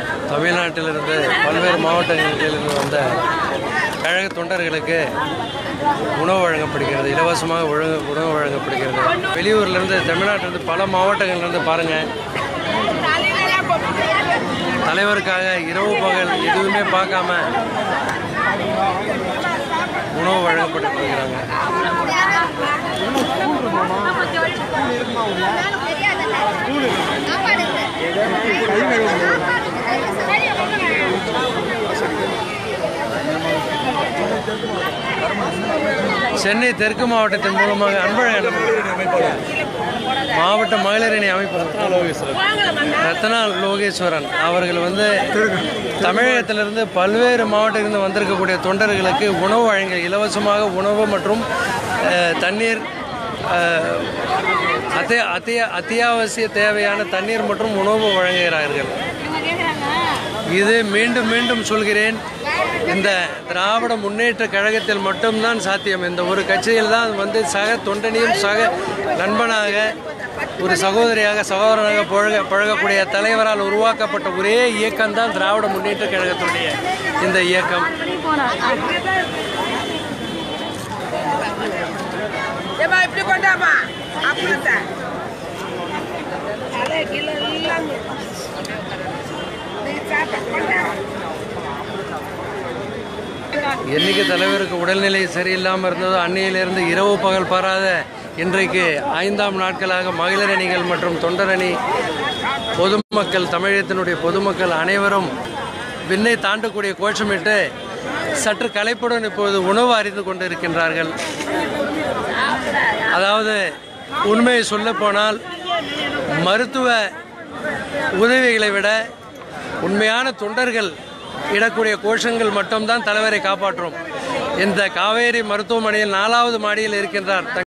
தமிழ்நாட்டிலிருந்து பல்வேறு மாவட்டங்களிலிருந்து வந்த கழக தொண்டர்களுக்கு உணவு வழங்கப்படுகிறது இலவசமாக ஒழுங்கு உணவு வழங்கப்படுகிறது வெளியூர்லேருந்து தமிழ்நாட்டிலிருந்து பல மாவட்டங்கள்லேருந்து பாருங்கள் தலைவருக்காக இரவு பகல் எதுவுமே பார்க்காம உணவு வழங்கப்பட்டு இருக்கிறாங்க சென்னை தெற்கு மாவட்டத்தின் மூலமாக அன்பழகன் மாவட்ட மகளிரணி அமைப்பு ரத்னா லோகேஸ்வரன் அவர்கள் வந்து தமிழகத்திலிருந்து பல்வேறு மாவட்டத்திலிருந்து வந்திருக்கக்கூடிய தொண்டர்களுக்கு உணவு வழங்க இலவசமாக உணவு மற்றும் அஹ், தண்ணீர் அஹ், அத்திய அத்திய அத்தியாவசிய தேவையான தண்ணீர் மற்றும் உணவு வழங்குகிறார்கள் இது மீண்டும் மீண்டும் சொல்கிறேன் இந்த திராவிட முன்னேற்ற கழகத்தில் மட்டும்தான் சாத்தியம் இந்த ஒரு கட்சியில் தான் வந்து சக தொண்டனையும் சக நண்பனாக ஒரு சகோதரியாக சகோதரனாக பழக பழகக்கூடிய தலைவரால் உருவாக்கப்பட்ட ஒரே இயக்கம் தான் திராவிட முன்னேற்ற கழகத்துடைய இந்த இயக்கம் ஏமா இப்படி கொண்டாமா அப்படித்தான் அதே கிலோ எல்லாம் நீ சாப்பிட்ட கொண்டா என்னைக்கு தலைவருக்கு உடல்நிலை சரியில்லாமல் இருந்ததோ அன்னையிலிருந்து இரவு பகல் பாராத இன்றைக்கு ஐந்தாம் நாட்களாக மகளிர் அணிகள் மற்றும் தொண்டர் அணி பொதுமக்கள் தமிழகத்தினுடைய பொதுமக்கள் அனைவரும் விண்ணை தாண்டக்கூடிய கோஷமிட்டு சற்று களைப்புடன் இப்போது உணவு அறிந்து கொண்டிருக்கின்றார்கள் அதாவது உண்மையை சொல்லப்போனால் மருத்துவ உதவிகளை விட உண்மையான தொண்டர்கள் இடக்கூடிய கோஷங்கள் மட்டும்தான் தலைவரை காப்பாற்றும் இந்த காவேரி மருத்துவமனையில் நாலாவது மாடியில் இருக்கின்றார்